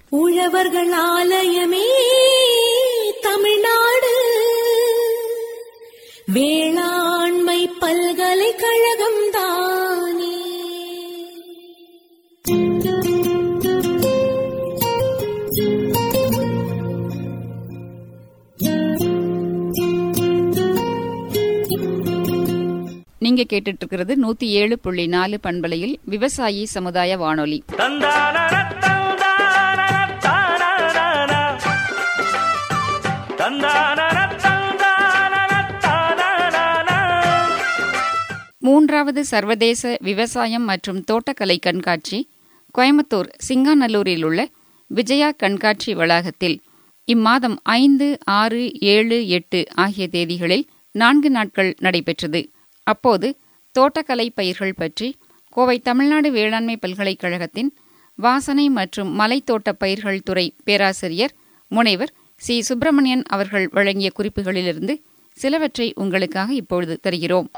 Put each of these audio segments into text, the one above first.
உழவர்கள் ஆலயமே தமிழ்நாடு வேளாண்மை பல்கலைக்கழகம் தானே நீங்க கேட்டுட்டு இருக்கிறது நூத்தி ஏழு புள்ளி நாலு பண்பலையில் விவசாயி சமுதாய வானொலி மூன்றாவது சர்வதேச விவசாயம் மற்றும் தோட்டக்கலை கண்காட்சி கோயம்புத்தூர் சிங்காநல்லூரில் உள்ள விஜயா கண்காட்சி வளாகத்தில் இம்மாதம் ஐந்து ஆறு ஏழு எட்டு ஆகிய தேதிகளில் நான்கு நாட்கள் நடைபெற்றது அப்போது தோட்டக்கலை பயிர்கள் பற்றி கோவை தமிழ்நாடு வேளாண்மை பல்கலைக்கழகத்தின் வாசனை மற்றும் மலைத்தோட்ட பயிர்கள் துறை பேராசிரியர் முனைவர் சி சுப்பிரமணியன் அவர்கள் வழங்கிய குறிப்புகளிலிருந்து சிலவற்றை உங்களுக்காக இப்பொழுது தருகிறோம்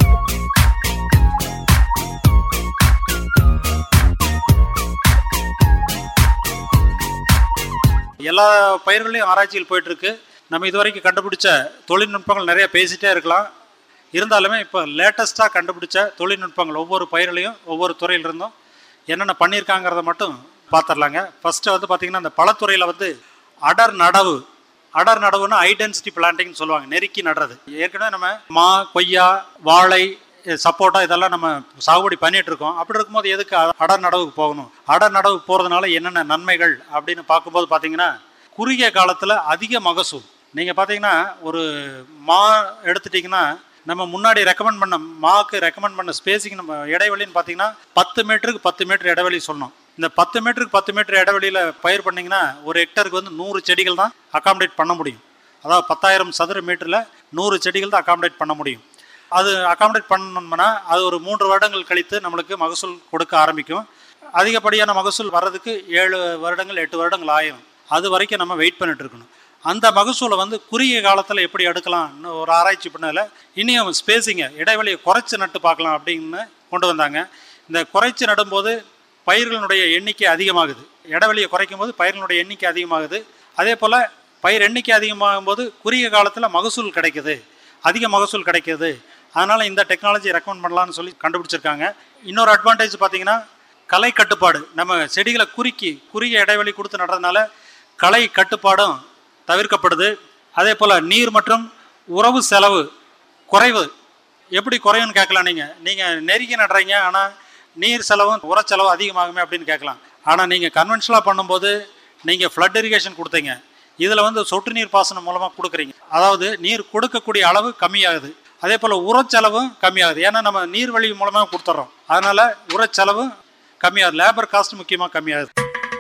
எல்லா பயிர்களையும் ஆராய்ச்சியில் போயிட்டு இருக்கு நம்ம இதுவரைக்கும் கண்டுபிடிச்ச தொழில்நுட்பங்கள் நிறைய பேசிட்டே இருக்கலாம் இருந்தாலுமே இப்போ லேட்டஸ்ட்டாக கண்டுபிடிச்ச தொழில்நுட்பங்கள் ஒவ்வொரு பயிர்களையும் ஒவ்வொரு துறையிலிருந்தும் என்னென்ன பண்ணியிருக்காங்கிறத மட்டும் பார்த்துடலாங்க ஃபஸ்ட்டு வந்து பார்த்திங்கன்னா இந்த பழத்துறையில் வந்து அடர் நடவு அடர் நடவுன்னா ஹை டென்சிட்டி பிளான்டிங்னு சொல்லுவாங்க நெருக்கி நடுறது ஏற்கனவே நம்ம மா கொய்யா வாழை சப்போட்டா இதெல்லாம் நம்ம சாகுபடி பண்ணிட்டு இருக்கோம் அப்படி இருக்கும்போது எதுக்கு அ- அடர் நடவுக்கு போகணும் அடர் நடவுக்கு போகிறதுனால என்னென்ன நன்மைகள் அப்படின்னு பார்க்கும்போது பார்த்தீங்கன்னா குறுகிய காலத்தில் அதிக மகசூல் நீங்கள் பார்த்தீங்கன்னா ஒரு மா எடுத்துட்டிங்கன்னா நம்ம முன்னாடி ரெக்கமெண்ட் பண்ண மாக்கு ரெக்கமெண்ட் பண்ண ஸ்பேஸிங் நம்ம இடைவெளின்னு பார்த்தீங்கன்னா பத்து மீட்டருக்கு பத்து மீட்டர் இடைவெளி சொன்னோம் இந்த பத்து மீட்டருக்கு பத்து மீட்டர் இடைவெளியில் பயிர் பண்ணிங்கன்னா ஒரு ஹெக்டருக்கு வந்து நூறு செடிகள் தான் அகாமடேட் பண்ண முடியும் அதாவது பத்தாயிரம் சதுர மீட்டரில் நூறு செடிகள் தான் அகாமடேட் பண்ண முடியும் அது அகாமடேட் பண்ணணும்னா அது ஒரு மூன்று வருடங்கள் கழித்து நம்மளுக்கு மகசூல் கொடுக்க ஆரம்பிக்கும் அதிகப்படியான மகசூல் வர்றதுக்கு ஏழு வருடங்கள் எட்டு வருடங்கள் ஆயிரும் அது வரைக்கும் நம்ம வெயிட் பண்ணிட்டு இருக்கணும் அந்த மகசூலை வந்து குறுகிய காலத்தில் எப்படி எடுக்கலாம்னு ஒரு ஆராய்ச்சி பண்ணதில் இனியும் ஸ்பேஸிங்கை இடைவெளியை குறைச்சி நட்டு பார்க்கலாம் அப்படின்னு கொண்டு வந்தாங்க இந்த குறைச்சி நடும்போது பயிர்களுடைய எண்ணிக்கை அதிகமாகுது இடைவெளியை குறைக்கும் போது பயிர்களுடைய எண்ணிக்கை அதிகமாகுது அதே போல் பயிர் எண்ணிக்கை அதிகமாகும் போது குறுகிய காலத்தில் மகசூல் கிடைக்குது அதிக மகசூல் கிடைக்குது அதனால் இந்த டெக்னாலஜி ரெக்கமெண்ட் பண்ணலாம்னு சொல்லி கண்டுபிடிச்சிருக்காங்க இன்னொரு அட்வான்டேஜ் பார்த்தீங்கன்னா கலை கட்டுப்பாடு நம்ம செடிகளை குறுக்கி குறுகிய இடைவெளி கொடுத்து நடுறதுனால கலை கட்டுப்பாடும் தவிர்க்கப்படுது அதே போல் நீர் மற்றும் உறவு செலவு குறைவு எப்படி குறையும்னு கேட்கலாம் நீங்கள் நீங்கள் நெருங்கி நடுறீங்க ஆனால் நீர் செலவும் உர செலவு அதிகமாகுமே அப்படின்னு கேட்கலாம் ஆனால் நீங்கள் கன்வென்ஷனலாக பண்ணும்போது நீங்கள் ஃப்ளட் இரிகேஷன் கொடுத்தீங்க இதில் வந்து சொட்டு நீர் பாசனம் மூலமாக கொடுக்குறீங்க அதாவது நீர் கொடுக்கக்கூடிய அளவு கம்மியாகுது அதே போல் உரச்செலவும் கம்மியாகுது ஏன்னா நம்ம நீர் வழி மூலமாக கொடுத்துட்றோம் அதனால் உரச்செலவும் கம்மியாகுது லேபர் காஸ்ட் முக்கியமாக கம்மியாகுது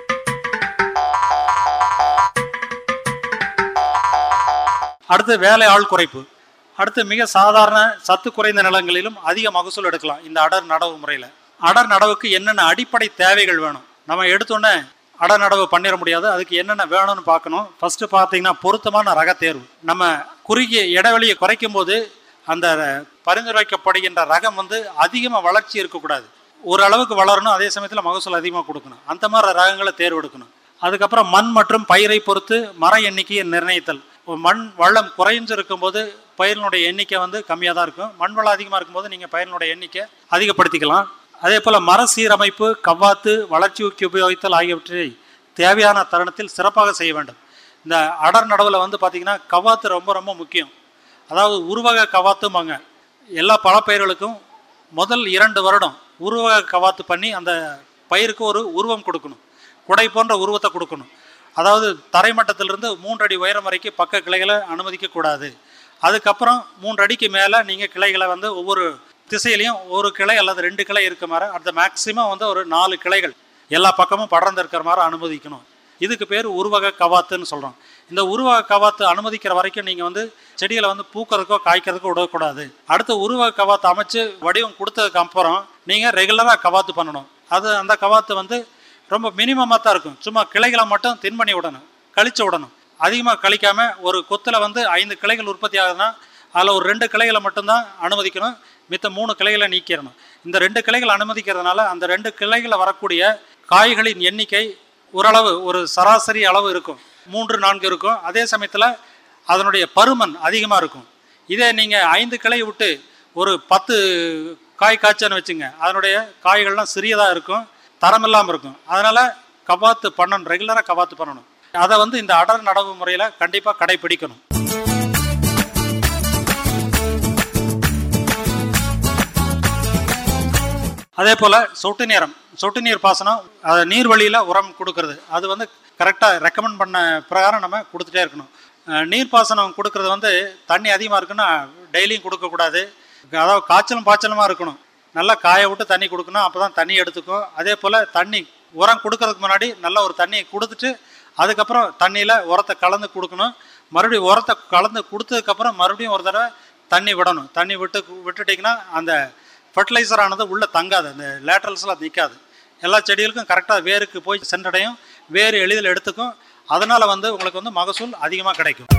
அடுத்து வேலை ஆள் குறைப்பு அடுத்து மிக சாதாரண சத்து குறைந்த நிலங்களிலும் அதிக மகசூல் எடுக்கலாம் இந்த அடர் நடவு முறையில் அடர் நடவுக்கு என்னென்ன அடிப்படை தேவைகள் வேணும் நம்ம எடுத்தோன்னே அடர் நடவு பண்ணிட முடியாது அதுக்கு என்னென்ன வேணும்னு பார்க்கணும் ஃபர்ஸ்ட் பார்த்தீங்கன்னா பொருத்தமான ரக தேர்வு நம்ம குறுகிய இடைவெளியை குறைக்கும் போது அந்த பரிந்துரைக்கப்படுகின்ற ரகம் வந்து அதிகமாக வளர்ச்சி இருக்கக்கூடாது ஓரளவுக்கு வளரணும் அதே சமயத்தில் மகசூல் அதிகமாக கொடுக்கணும் அந்த மாதிரி ரகங்களை தேர்வு எடுக்கணும் அதுக்கப்புறம் மண் மற்றும் பயிரை பொறுத்து மர எண்ணிக்கையை நிர்ணயித்தல் ஒரு மண் வளம் குறைஞ்சு இருக்கும்போது பயிரினுடைய எண்ணிக்கை வந்து கம்மியாக தான் இருக்கும் மண் வளம் அதிகமாக இருக்கும்போது நீங்கள் பயிரினுடைய எண்ணிக்கை அதிகப்படுத்திக்கலாம் அதே போல் மர சீரமைப்பு கவ்வாத்து வளர்ச்சி ஊக்கி உபயோகித்தல் ஆகியவற்றை தேவையான தருணத்தில் சிறப்பாக செய்ய வேண்டும் இந்த அடர் நடவில் வந்து பார்த்திங்கன்னா கவ்வாத்து ரொம்ப ரொம்ப முக்கியம் அதாவது உருவக கவாத்தும்பாங்க எல்லா பழப்பயிர்களுக்கும் முதல் இரண்டு வருடம் உருவக கவாத்து பண்ணி அந்த பயிருக்கு ஒரு உருவம் கொடுக்கணும் குடை போன்ற உருவத்தை கொடுக்கணும் அதாவது தரைமட்டத்திலிருந்து மூன்று அடி உயரம் வரைக்கும் பக்க கிளைகளை அனுமதிக்கக்கூடாது அதுக்கப்புறம் மூன்று அடிக்கு மேலே நீங்கள் கிளைகளை வந்து ஒவ்வொரு திசையிலையும் ஒரு கிளை அல்லது ரெண்டு கிளை இருக்க மாதிரி அந்த மேக்சிமம் வந்து ஒரு நாலு கிளைகள் எல்லா பக்கமும் படர்ந்து இருக்கிற மாதிரி அனுமதிக்கணும் இதுக்கு பேர் உருவக கவாத்துன்னு சொல்கிறோம் இந்த உருவக கவாத்து அனுமதிக்கிற வரைக்கும் நீங்கள் வந்து செடிகளை வந்து பூக்கிறதுக்கோ காய்க்கிறதுக்கோ விடக்கூடாது அடுத்து உருவக கவாத்து அமைச்சு வடிவம் கொடுத்ததுக்கு அப்புறம் நீங்கள் ரெகுலராக கவாத்து பண்ணணும் அது அந்த கவாத்து வந்து ரொம்ப மினிமமாக தான் இருக்கும் சும்மா கிளைகளை மட்டும் தின் பண்ணி விடணும் கழிச்சு விடணும் அதிகமாக கழிக்காமல் ஒரு கொத்தில் வந்து ஐந்து கிளைகள் உற்பத்தி ஆகுதுன்னா அதில் ஒரு ரெண்டு கிளைகளை மட்டும்தான் அனுமதிக்கணும் மித்த மூணு கிளைகளை நீக்கிடணும் இந்த ரெண்டு கிளைகள் அனுமதிக்கிறதுனால அந்த ரெண்டு கிளைகளில் வரக்கூடிய காய்களின் எண்ணிக்கை ஓரளவு ஒரு சராசரி அளவு இருக்கும் மூன்று நான்கு இருக்கும் அதே சமயத்தில் அதனுடைய பருமன் அதிகமாக இருக்கும் இதே நீங்கள் ஐந்து கிளை விட்டு ஒரு பத்து காய் காய்ச்சன்னு வச்சுங்க அதனுடைய காய்கள்லாம் சிறியதாக இருக்கும் தரம் இல்லாமல் இருக்கும் அதனால் கவாத்து பண்ணணும் ரெகுலராக கவாத்து பண்ணணும் அதை வந்து இந்த அடர் நடவு முறையில் கண்டிப்பாக கடைபிடிக்கணும் அதே போல் சொட்டு நேரம் சொட்டு நீர் பாசனம் அது நீர் வழியில் உரம் கொடுக்கறது அது வந்து கரெக்டாக ரெக்கமெண்ட் பண்ண பிரகாரம் நம்ம கொடுத்துட்டே இருக்கணும் அஹ் நீர் பாசனம் கொடுக்கறது வந்து தண்ணி அதிகமாக இருக்குன்னா டெய்லியும் கொடுக்கக்கூடாது அதாவது காய்ச்சலும் பாய்ச்சலுமா இருக்கணும் நல்லா காய விட்டு தண்ணி கொடுக்கணும் அப்போ தான் தண்ணி எடுத்துக்கும் அதே போல் தண்ணி உரம் கொடுக்கறதுக்கு முன்னாடி நல்ல ஒரு தண்ணியை கொடுத்துட்டு அதுக்கப்புறம் தண்ணியில் உரத்தை கலந்து கொடுக்கணும் மறுபடியும் உரத்தை கலந்து கொடுத்ததுக்கப்புறம் மறுபடியும் ஒரு தடவை தண்ணி விடணும் தண்ணி விட்டு விட்டுட்டிங்கன்னா அந்த ஃபர்டிலைசர் ஆனது உள்ளே தங்காது அந்த லேட்ரல்ஸ்லாம் நிற்காது எல்லா செடிகளுக்கும் கரெக்டாக வேருக்கு போய் சென்றடையும் வேர் எளிதில் எடுத்துக்கும் அதனால் வந்து உங்களுக்கு வந்து மகசூல் அதிகமாக கிடைக்கும்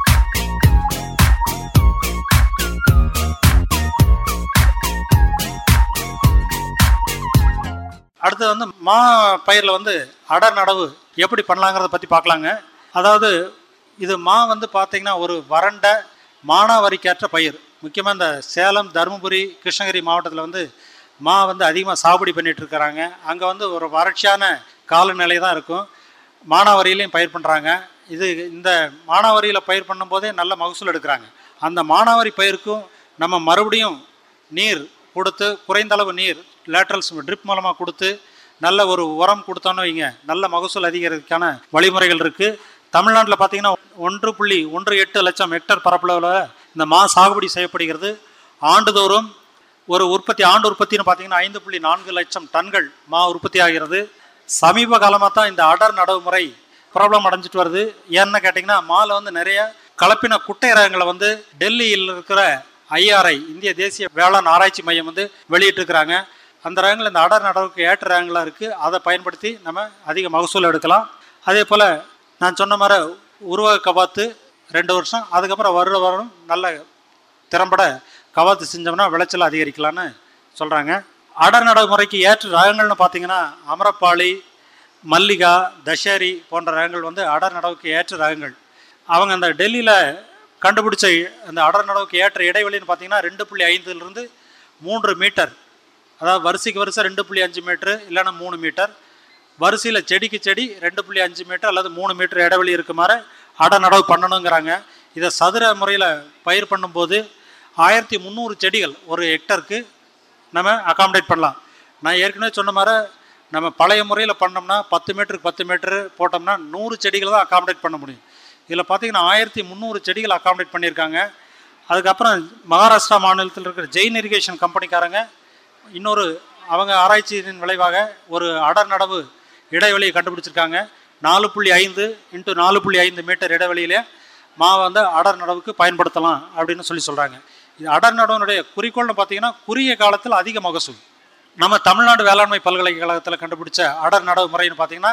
அடுத்தது வந்து மா பயிரில் வந்து அடர் நடவு எப்படி பண்ணலாங்கிறத பற்றி பார்க்கலாங்க அதாவது இது மா வந்து பார்த்தீங்கன்னா ஒரு வறண்ட மானாவரிக்கேற்ற பயிர் முக்கியமாக இந்த சேலம் தருமபுரி கிருஷ்ணகிரி மாவட்டத்தில் வந்து மா வந்து அதிகமாக சாகுபடி பண்ணிட்டு இருக்கிறாங்க அங்கே வந்து ஒரு வறட்சியான காலநிலை தான் இருக்கும் மானாவாரியிலையும் பயிர் பண்ணுறாங்க இது இந்த மானாவாரியில் பயிர் பண்ணும்போதே நல்ல மகசூல் எடுக்கிறாங்க அந்த மானாவாரி பயிருக்கும் நம்ம மறுபடியும் நீர் கொடுத்து குறைந்த அளவு நீர் லேட்ரல்ஸ் ட்ரிப் மூலமாக கொடுத்து நல்ல ஒரு உரம் கொடுத்தோன்னு வைங்க நல்ல மகசூல் அதிகரிக்கிறதுக்கான வழிமுறைகள் இருக்குது தமிழ்நாட்டில் பார்த்தீங்கன்னா ஒன்று புள்ளி ஒன்று எட்டு லட்சம் ஹெக்டர் பரப்பளவில் இந்த மா சாகுபடி செய்யப்படுகிறது ஆண்டுதோறும் ஒரு உற்பத்தி ஆண்டு உற்பத்தின்னு பார்த்தீங்கன்னா ஐந்து புள்ளி நான்கு லட்சம் டன்கள் மா உற்பத்தி ஆகிறது சமீப காலமாக தான் இந்த அடர் நடவு முறை ப்ராப்ளம் அடைஞ்சிட்டு வருது ஏன்னு கேட்டிங்கன்னா மால வந்து நிறைய கலப்பின குட்டை ரகங்களை வந்து டெல்லியில் இருக்கிற ஐஆர்ஐ இந்திய தேசிய வேளாண் ஆராய்ச்சி மையம் வந்து வெளியிட்டிருக்கிறாங்க அந்த ரகங்கள் இந்த அடர் நடவுக்கு ஏற்ற ரகங்களாக இருக்குது அதை பயன்படுத்தி நம்ம அதிக மகசூல் எடுக்கலாம் அதே போல் நான் சொன்ன மாதிரி உருவக கவாத்து ரெண்டு வருஷம் அதுக்கப்புறம் வருட வருடம் நல்ல திறம்பட கவாத்து செஞ்சோம்னா விளைச்சல் அதிகரிக்கலான்னு சொல்கிறாங்க அடர் நடவு முறைக்கு ஏற்ற ரகங்கள்னு பார்த்தீங்கன்னா அமரப்பாளி மல்லிகா தஷேரி போன்ற ரகங்கள் வந்து அடர் நடவுக்கு ஏற்ற ரகங்கள் அவங்க அந்த டெல்லியில் கண்டுபிடிச்ச அந்த அடர் நடவுக்கு ஏற்ற இடைவெளின்னு பார்த்தீங்கன்னா ரெண்டு புள்ளி ஐந்துலேருந்து மூன்று மீட்டர் அதாவது வரிசைக்கு வரிசை ரெண்டு புள்ளி அஞ்சு மீட்ரு இல்லைன்னா மூணு மீட்டர் வரிசையில் செடிக்கு செடி ரெண்டு புள்ளி அஞ்சு மீட்டர் அல்லது மூணு மீட்டர் இடைவெளி இருக்குமாறு அட நடவு பண்ணணுங்கிறாங்க இதை சதுர முறையில் பயிர் பண்ணும்போது ஆயிரத்தி முந்நூறு செடிகள் ஒரு ஹெக்டருக்கு நம்ம அகாமடேட் பண்ணலாம் நான் ஏற்கனவே சொன்ன மாதிரி நம்ம பழைய முறையில் பண்ணோம்னா பத்து மீட்டருக்கு பத்து மீட்டரு போட்டோம்னா நூறு செடிகள் தான் அகாமடேட் பண்ண முடியும் இதில் பார்த்தீங்கன்னா ஆயிரத்தி முந்நூறு செடிகள் அகாமடேட் பண்ணியிருக்காங்க அதுக்கப்புறம் மகாராஷ்டிரா மாநிலத்தில் இருக்கிற ஜெயின் இரிகேஷன் கம்பெனிக்காரங்க இன்னொரு அவங்க ஆராய்ச்சியின் விளைவாக ஒரு அடர் நடவு இடைவெளியை கண்டுபிடிச்சிருக்காங்க நாலு புள்ளி ஐந்து இன்ட்டு நாலு புள்ளி ஐந்து மீட்டர் இடைவெளியிலே மாவை வந்து அடர் நடவுக்கு பயன்படுத்தலாம் அப்படின்னு சொல்லி சொல்கிறாங்க இது அடர் நடவுனுடைய குறிக்கோள்னு பார்த்தீங்கன்னா குறுகிய காலத்தில் அதிக மகசூல் நம்ம தமிழ்நாடு வேளாண்மை பல்கலைக்கழகத்தில் கண்டுபிடிச்ச அடர் நடவு முறைன்னு பார்த்தீங்கன்னா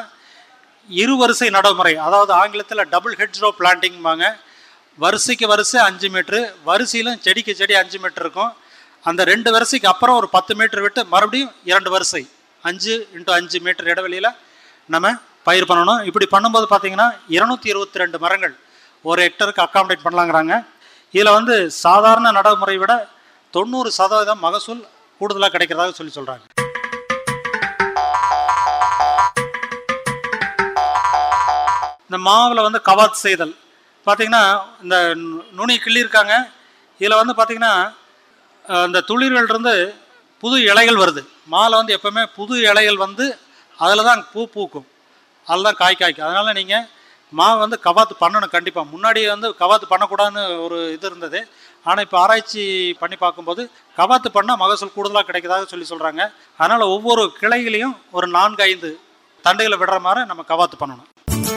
இரு வரிசை நடவு முறை அதாவது ஆங்கிலத்தில் டபுள் ஹெட்ரோ பிளான்டிங்பாங்க வரிசைக்கு வரிசை அஞ்சு மீட்ரு வரிசையிலும் செடிக்கு செடி அஞ்சு மீட்டர் இருக்கும் அந்த ரெண்டு வரிசைக்கு அப்புறம் ஒரு பத்து மீட்டர் விட்டு மறுபடியும் இரண்டு வரிசை அஞ்சு இன்ட்டு அஞ்சு மீட்டர் இடைவெளியில் நம்ம பயிர் பண்ணணும் இப்படி பண்ணும்போது பார்த்தீங்கன்னா இருநூத்தி இருபத்தி ரெண்டு மரங்கள் ஒரு ஹெக்டருக்கு அக்காமடேட் பண்ணலாங்கிறாங்க இதில் வந்து சாதாரண நடைமுறை விட தொண்ணூறு சதவீதம் மகசூல் கூடுதலாக கிடைக்கிறதாக சொல்லி சொல்கிறாங்க இந்த மாவில் வந்து கவாத் செய்தல் பார்த்தீங்கன்னா இந்த நு- நுனி கிள்ளியிருக்காங்க இதில் வந்து பார்த்தீங்கன்னா அஹ், இந்த துளிர்கள் இருந்து புது இலைகள் வருது மாலை வந்து எப்போவுமே புது இலைகள் வந்து அதில் தான் பூ பூக்கும் அதில் தான் காய் காய்க்கும் அதனால் நீங்கள் மா வந்து கவாத்து பண்ணணும் கண்டிப்பாக முன்னாடி வந்து கவாத்து பண்ணக்கூடாதுன்னு ஒரு இது இருந்தது ஆனால் இப்போ ஆராய்ச்சி பண்ணி பார்க்கும்போது கவாத்து பண்ணால் மகசூல் கூடுதலாக கிடைக்கிறதாக சொல்லி சொல்கிறாங்க அதனால் ஒவ்வொரு கிளைகளையும் ஒரு நான்கு ஐந்து தண்டுகளை விடுற மாதிரி நம்ம கவாத்து பண்ணணும்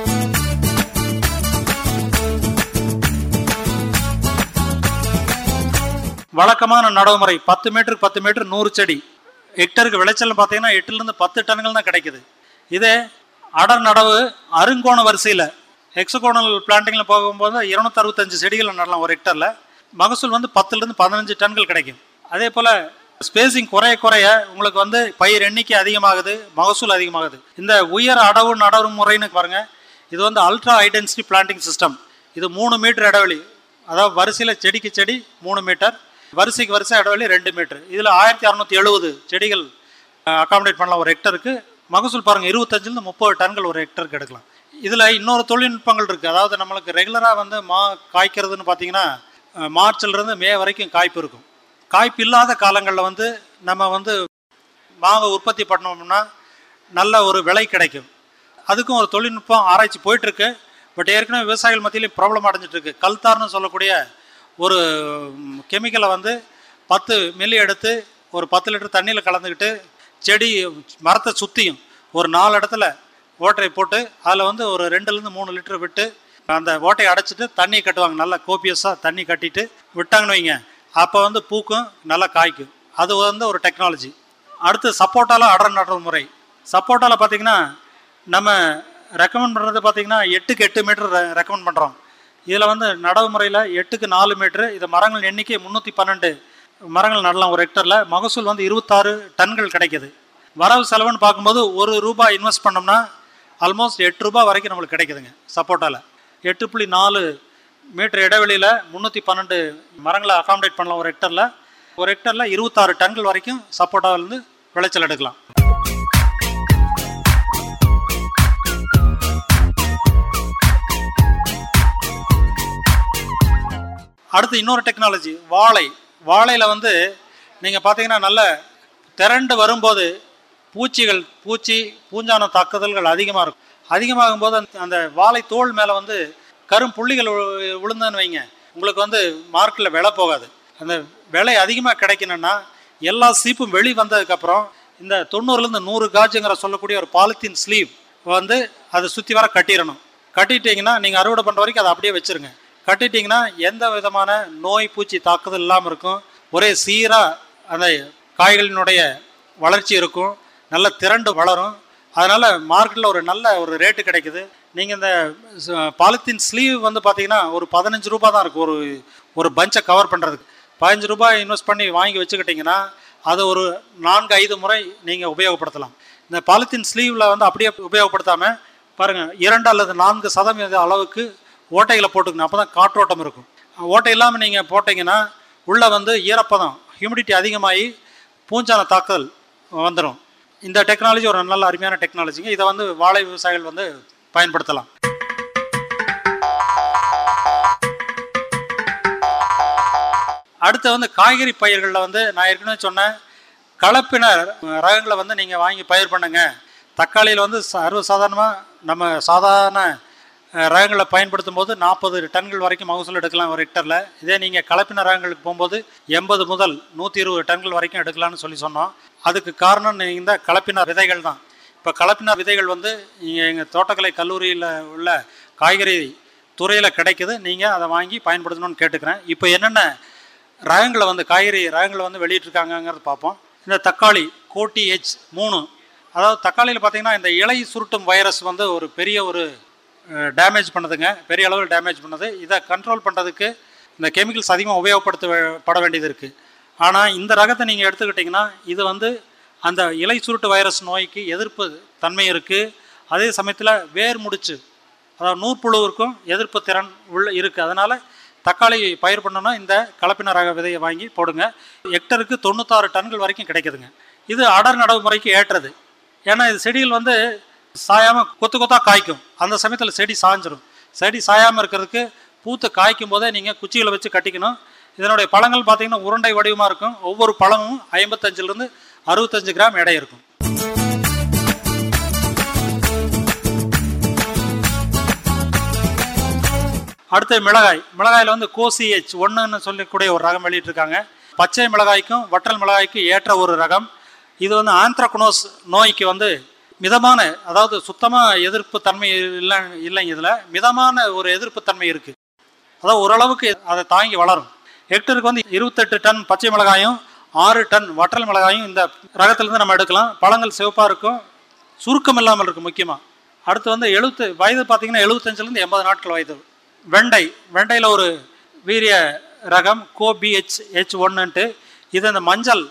வழக்கமான நடவுமுறை பத்து மீட்டருக்கு பத்து மீட்டர் நூறு செடி ஹெக்டருக்கு விளைச்சல் பார்த்தீங்கன்னா எட்டுலேருந்து பத்து டன்கள் தான் கிடைக்குது இதே அடர் நடவு அருங்கோண வரிசையில் ஹெக்ஸகோனல் பிளான்டிங்கில் போகும்போது இருநூத்தி செடிகள் நடலாம் ஒரு ஹெக்டரில் மகசூல் வந்து பத்துலேருந்து பதினஞ்சு டன்கள் கிடைக்கும் அதே போல் ஸ்பேசிங் குறைய குறைய உங்களுக்கு வந்து பயிர் எண்ணிக்கை அதிகமாகுது மகசூல் அதிகமாகுது இந்த உயர் அடவு நடவு முறைன்னு பாருங்க இது வந்து அல்ட்ரா ஐடென்சிட்டி பிளான்டிங் சிஸ்டம் இது மூணு மீட்டர் இடைவெளி அதாவது வரிசையில் செடிக்கு செடி மூணு மீட்டர் வரிசைக்கு வரிசை இடைவெளி ரெண்டு மீட்டர் இதில் ஆயிரத்தி அறநூற்றி எழுபது செடிகள் அகாமடேட் பண்ணலாம் ஒரு ஹெக்டருக்கு மகசூல் பாருங்கள் இருபத்தஞ்சிலிருந்து முப்பது டன்கள் ஒரு ஹெக்டருக்கு எடுக்கலாம் இதில் இன்னொரு தொழில்நுட்பங்கள் இருக்குது அதாவது நம்மளுக்கு ரெகுலராக வந்து மா காய்க்கிறதுன்னு பார்த்தீங்கன்னா அஹ், மார்ச்லேருந்து மே வரைக்கும் காய்ப்பு இருக்கும் காய்ப்பு இல்லாத காலங்களில் வந்து நம்ம வந்து மாவை உற்பத்தி பண்ணோம்னா நல்ல ஒரு விலை கிடைக்கும் அதுக்கும் ஒரு தொழில்நுட்பம் ஆராய்ச்சி போயிட்டுருக்கு பட் ஏற்கனவே விவசாயிகள் மத்தியிலையும் ப்ராப்ளம் அடைஞ்சிட்டு இருக்கு கல்தார்னு சொல்லக்கூடிய ஒரு கெமிக்கலை வந்து பத்து மில்லி எடுத்து ஒரு பத்து லிட்டர் தண்ணியில் கலந்துக்கிட்டு செடி மரத்தை சுற்றியும் ஒரு நாலு இடத்துல ஓட்டை போட்டு அதில் வந்து ஒரு ரெண்டுலேருந்து மூணு லிட்டர் விட்டு அந்த ஓட்டையை அடைச்சிட்டு தண்ணி கட்டுவாங்க நல்லா கோபியஸாக தண்ணி கட்டிட்டு விட்டாங்கன்னு வைங்க அப்போ வந்து பூக்கும் நல்லா காய்க்கும் அது வந்து ஒரு டெக்னாலஜி அடுத்து சப்போட்டால அடர் நடுற முறை சப்போட்டால பார்த்தீங்கன்னா நம்ம ரெக்கமெண்ட் பண்ணுறது பார்த்தீங்கன்னா எட்டுக்கு எட்டு மீட்டர் ரெக்கமெண்ட் பண்ணுறோம் இதில் வந்து நடவு முறையில் எட்டுக்கு நாலு மீட்ரு இது மரங்கள் எண்ணிக்கை முந்நூற்றி பன்னெண்டு மரங்கள் நடலாம் ஒரு ஹெக்டரில் மகசூல் வந்து இருபத்தாறு டன்கள் கிடைக்குது வரவு செலவுன்னு பார்க்கும்போது ஒரு ரூபாய் இன்வெஸ்ட் பண்ணோம்னா ஆல்மோஸ்ட் எட்டு ரூபாய் வரைக்கும் நம்மளுக்கு கிடைக்குதுங்க சப்போட்டாவில் எட்டு புள்ளி நாலு மீட்டர் இடைவெளியில் முந்நூற்றி பன்னெண்டு மரங்களை அகாமடேட் பண்ணலாம் ஒரு ஹெக்டரில் ஒரு ஹெக்டரில் இருபத்தாறு டன்கள் வரைக்கும் சப்போட்டாவிலேருந்து விளைச்சல் எடுக்கலாம் அடுத்து இன்னொரு டெக்னாலஜி வாழை வாழையில் வந்து நீங்கள் பார்த்தீங்கன்னா நல்ல திரண்டு வரும்போது பூச்சிகள் பூச்சி பூஞ்சான தாக்குதல்கள் அதிகமாக இருக்கும் அதிகமாகும் போது அந்த- அந்த வாழை தோல் மேலே வந்து கரும் புள்ளிகள் விழு- விழுந்ததுன்னு வைங்க உங்களுக்கு வந்து மார்க்கெட்டில் விலை போகாது அந்த விலை அதிகமாக கிடைக்கணும்னா எல்லா சீப்பும் வெளி வந்ததுக்கப்புறம் இந்த தொண்ணூறுலேருந்து நூறு காஜுங்கிற சொல்லக்கூடிய ஒரு பாலித்தீன் ஸ்லீவ் வந்து அதை சுற்றி வர கட்டிடணும் கட்டிட்டீங்கன்னா நீங்கள் அறுவடை பண்ணுற வரைக்கும் அதை அப்படியே வச்சுருங்க கட்டிட்டீங்கன்னா எந்த விதமான நோய் பூச்சி தாக்குதல் இல்லாமல் இருக்கும் ஒரே சீராக அந்த காய்களினுடைய வளர்ச்சி இருக்கும் நல்ல திரண்டு வளரும் அதனால் மார்க்கெட்டில் ஒரு நல்ல ஒரு ரேட்டு கிடைக்குது நீங்கள் இந்த பாலித்தீன் ஸ்லீவ் வந்து பார்த்தீங்கன்னா ஒரு பதினஞ்சு ரூபாய் தான் இருக்கும் ஒரு ஒரு பஞ்சை கவர் பண்ணுறதுக்கு பதினஞ்சு ரூபாய் இன்வெஸ்ட் பண்ணி வாங்கி வச்சுக்கிட்டிங்கன்னா அது ஒரு நான்கு ஐந்து முறை நீங்கள் உபயோகப்படுத்தலாம் இந்த பாலித்தீன் ஸ்லீவில் வந்து அப்படியே உபயோகப்படுத்தாமல் பாருங்கள் இரண்டு அல்லது நான்கு சதவீத அளவுக்கு ஓட்டைகளை போட்டுக்கணும் அப்போ தான் காற்றோட்டம் இருக்கும் ஓட்டை இல்லாமல் நீங்கள் போட்டிங்கன்னா உள்ளே வந்து ஈரப்பதம் ஹியூமிடிட்டி அதிகமாகி பூஞ்சான தாக்குதல் வந்துடும் இந்த டெக்னாலஜி ஒரு நல்ல அருமையான டெக்னாலஜிங்க இதை வந்து வாழை விவசாயிகள் வந்து பயன்படுத்தலாம் அடுத்து வந்து காய்கறி பயிர்களில் வந்து நான் ஏற்கனவே சொன்னேன் கலப்பின ரகங்களை வந்து நீங்கள் வாங்கி பயிர் பண்ணுங்க தக்காளியில் வந்து சர்வ சாதாரணமாக நம்ம சாதாரண அஹ், ரகங்களை பயன்படுத்தும் போது நாற்பது டன்கள் வரைக்கும் மகசூல் எடுக்கலாம் ஒரு ஹெக்டரில் இதே நீங்கள் கலப்பின ரகங்களுக்கு போகும்போது எண்பது முதல் நூற்றி இருபது டன்கள் வரைக்கும் எடுக்கலாம்னு சொல்லி சொன்னோம் அதுக்கு காரணம் நீங்க இந்த கலப்பின விதைகள் தான் இப்போ கலப்பின விதைகள் வந்து இங்கே எங்கள் தோட்டக்கலை கல்லூரியில் உள்ள காய்கறி துறையில் கிடைக்குது நீங்கள் அதை வாங்கி பயன்படுத்தணும்னு கேட்டுக்கிறேன் இப்போ என்னென்ன ரகங்களை வந்து காய்கறி ரகங்களை வந்து வெளியிட்டிருக்காங்கங்கிறத பார்ப்போம் இந்த தக்காளி கோட்டி ஹெச் மூணு அதாவது தக்காளியில் பார்த்தீங்கன்னா இந்த இலை சுருட்டும் வைரஸ் வந்து ஒரு பெரிய ஒரு டேமேஜ் பண்ணுதுங்க பெரிய அளவில் டேமேஜ் பண்ணுது இதை கண்ட்ரோல் பண்ணுறதுக்கு இந்த கெமிக்கல்ஸ் அதிகமாக உபயோகப்படுத்த வே- பட வேண்டியது இருக்குது ஆனால் இந்த ரகத்தை நீங்கள் எடுத்துக்கிட்டிங்கன்னா இது வந்து அந்த இலை சுருட்டு வைரஸ் நோய்க்கு எதிர்ப்பு தன்மை இருக்குது அதே சமயத்தில் வேர் முடிச்சு அதாவது நூற்புழுவிற்கும் எதிர்ப்பு திறன் உள்ள இருக்குது அதனால் தக்காளி பயிர் பண்ணணும்னா இந்த கலப்பின ரக விதையை வாங்கி போடுங்க ஹெக்டருக்கு தொண்ணூத்தாறு டன்கள் வரைக்கும் கிடைக்குதுங்க இது அடர் நடவு முறைக்கு ஏற்றது ஏன்னா இது செடிகள் வந்து சாயாமல் கொத்து கொத்தாக காய்க்கும் அந்த சமயத்தில் செடி சாஞ்சிரும் செடி சாயாமல் இருக்கிறதுக்கு பூத்து காய்க்கும் போதே நீங்கள் குச்சிகளை வச்சு கட்டிக்கணும் இதனுடைய பழங்கள் பார்த்தீங்கன்னா உருண்டை வடிவமாக இருக்கும் ஒவ்வொரு பழமும் ஐம்பத்தஞ்சிலிருந்து அறுபத்தஞ்சு கிராம் எடை இருக்கும் அடுத்து மிளகாய் மிளகாயில் வந்து கோசிஹெச் ஒன்றுன்னு சொல்லக்கூடிய ஒரு ரகம் வெளியிட்டிருக்காங்க பச்சை மிளகாய்க்கும் வற்றல் மிளகாய்க்கும் ஏற்ற ஒரு ரகம் இது வந்து ஆந்த்ரகுனோஸ் நோய்க்கு வந்து மிதமான அதாவது சுத்தமாக எதிர்ப்பு தன்மை இல்லை இல்லைங்க இதில் மிதமான ஒரு எதிர்ப்பு தன்மை இருக்குது அதாவது ஓரளவுக்கு அதை தாங்கி வளரும் ஹெக்டருக்கு வந்து இருபத்தெட்டு டன் பச்சை மிளகாயும் ஆறு டன் வற்றல் மிளகாயும் இந்த ரகத்திலேருந்து நம்ம எடுக்கலாம் பழங்கள் சிவப்பாக இருக்கும் சுருக்கம் இல்லாமல் இருக்கும் முக்கியமாக அடுத்து வந்து எழுபத்து வயது பார்த்தீங்கன்னா எழுபத்தஞ்சிலேருந்து எண்பது நாட்கள் வயது வெண்டை வெண்டையில் ஒரு வீரிய ரகம் கோ பிஹெச் ஹெச் ஒன்னுன்ட்டு இது இந்த மஞ்சள்